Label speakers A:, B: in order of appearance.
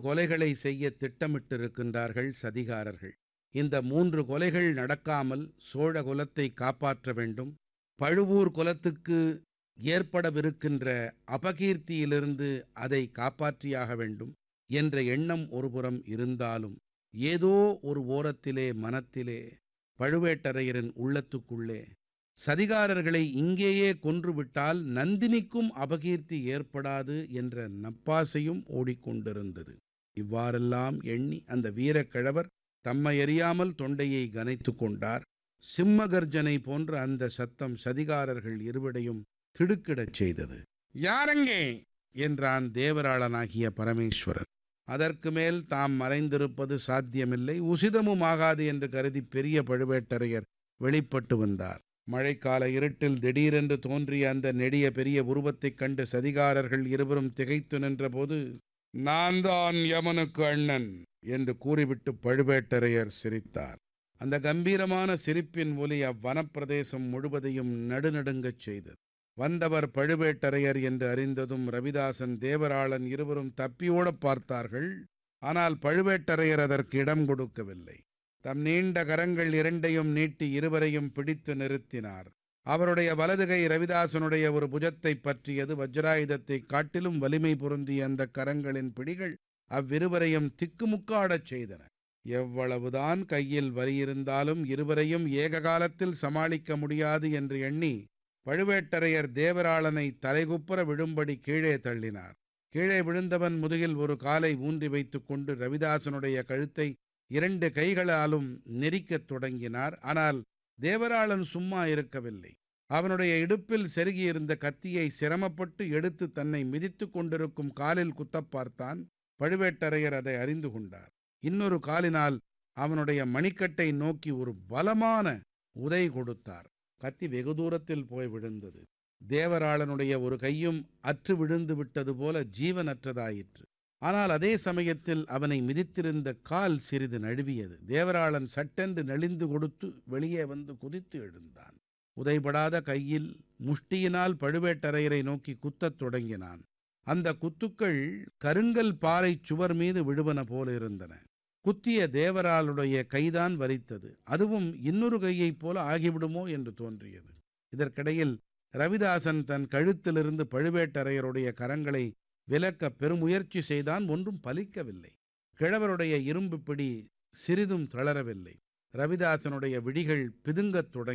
A: கொலைகளை செய்ய திட்டமிட்டிருக்கின்றார்கள் சதிகாரர்கள் இந்த மூன்று கொலைகள் நடக்காமல் சோழ குலத்தை காப்பாற்ற வேண்டும் பழுவூர் குலத்துக்கு ஏற்படவிருக்கின்ற அபகீர்த்தியிலிருந்து அதை காப்பாற்றியாக வேண்டும் என்ற எண்ணம் ஒருபுறம் இருந்தாலும் ஏதோ ஒரு ஓரத்திலே மனத்திலே பழுவேட்டரையரின் உள்ளத்துக்குள்ளே சதிகாரர்களை இங்கேயே கொன்றுவிட்டால் நந்தினிக்கும் அபகீர்த்தி ஏற்படாது என்ற நப்பாசையும் ஓடிக்கொண்டிருந்தது இவ்வாறெல்லாம் எண்ணி அந்த வீரக்கிழவர் தம்மை அறியாமல் தொண்டையை கனைத்து கொண்டார் சிம்மகர்ஜனை போன்ற அந்த சத்தம் சதிகாரர்கள் இருவரையும் திடுக்கிடச் செய்தது யாரங்கே என்றான் தேவராளனாகிய பரமேஸ்வரன் அதற்கு மேல் தாம் மறைந்திருப்பது சாத்தியமில்லை உசிதமும் ஆகாது என்று கருதி பெரிய பழுவேட்டரையர் வெளிப்பட்டு வந்தார் மழைக்கால இருட்டில் திடீரென்று தோன்றிய அந்த நெடிய பெரிய உருவத்தைக் கண்டு சதிகாரர்கள் இருவரும் திகைத்து நின்றபோது நான் தான் யமனுக்கு அண்ணன் என்று கூறிவிட்டு பழுவேட்டரையர் சிரித்தார் அந்த கம்பீரமான சிரிப்பின் ஒலி அவ்வனப்பிரதேசம் முழுவதையும் நடுநடுங்கச் செய்தது வந்தவர் பழுவேட்டரையர் என்று அறிந்ததும் ரவிதாசன் தேவராளன் இருவரும் தப்பியோடப் பார்த்தார்கள் ஆனால் பழுவேட்டரையர் அதற்கு இடம் கொடுக்கவில்லை தம் நீண்ட கரங்கள் இரண்டையும் நீட்டி இருவரையும் பிடித்து நிறுத்தினார் அவருடைய வலதுகை ரவிதாசனுடைய ஒரு புஜத்தை பற்றியது வஜ்ராயுதத்தை காட்டிலும் வலிமை பொருந்திய அந்த கரங்களின் பிடிகள் அவ்விருவரையும் திக்குமுக்காடச் செய்தன எவ்வளவுதான் கையில் வலியிருந்தாலும் இருவரையும் ஏக காலத்தில் சமாளிக்க முடியாது என்று எண்ணி பழுவேட்டரையர் தேவராளனை தலைகுப்புற விழும்படி கீழே தள்ளினார் கீழே விழுந்தவன் முதுகில் ஒரு காலை ஊன்றி வைத்துக் கொண்டு ரவிதாசனுடைய கழுத்தை இரண்டு கைகளாலும் நெரிக்கத் தொடங்கினார் ஆனால் தேவராளன் சும்மா இருக்கவில்லை அவனுடைய இடுப்பில் செருகியிருந்த கத்தியை சிரமப்பட்டு எடுத்து தன்னை மிதித்துக் கொண்டிருக்கும் காலில் குத்தப் பார்த்தான் பழுவேட்டரையர் அதை அறிந்து கொண்டார் இன்னொரு காலினால் அவனுடைய மணிக்கட்டை நோக்கி ஒரு பலமான உதை கொடுத்தார் கத்தி வெகு தூரத்தில் போய் விழுந்தது தேவராளனுடைய ஒரு கையும் அற்று விழுந்து விட்டது போல ஜீவனற்றதாயிற்று ஆனால் அதே சமயத்தில் அவனை மிதித்திருந்த கால் சிறிது நழுவியது தேவராளன் சட்டென்று நெளிந்து கொடுத்து வெளியே வந்து குதித்து எழுந்தான் உதைபடாத கையில் முஷ்டியினால் பழுவேட்டரையரை நோக்கி குத்தத் தொடங்கினான் அந்த குத்துக்கள் கருங்கல் பாறை சுவர் மீது விழுவன போல இருந்தன குத்திய தேவராளுடைய கைதான் வலித்தது அதுவும் இன்னொரு கையைப் போல ஆகிவிடுமோ என்று தோன்றியது இதற்கிடையில் ரவிதாசன் தன் கழுத்திலிருந்து பழுவேட்டரையருடைய கரங்களை விலக்க பெருமுயற்சி செய்தான் ஒன்றும் பலிக்கவில்லை கிழவருடைய இரும்பு பிடி சிறிதும் தளரவில்லை ரவிதாசனுடைய விழிகள் பிதுங்கத் தொடங்கி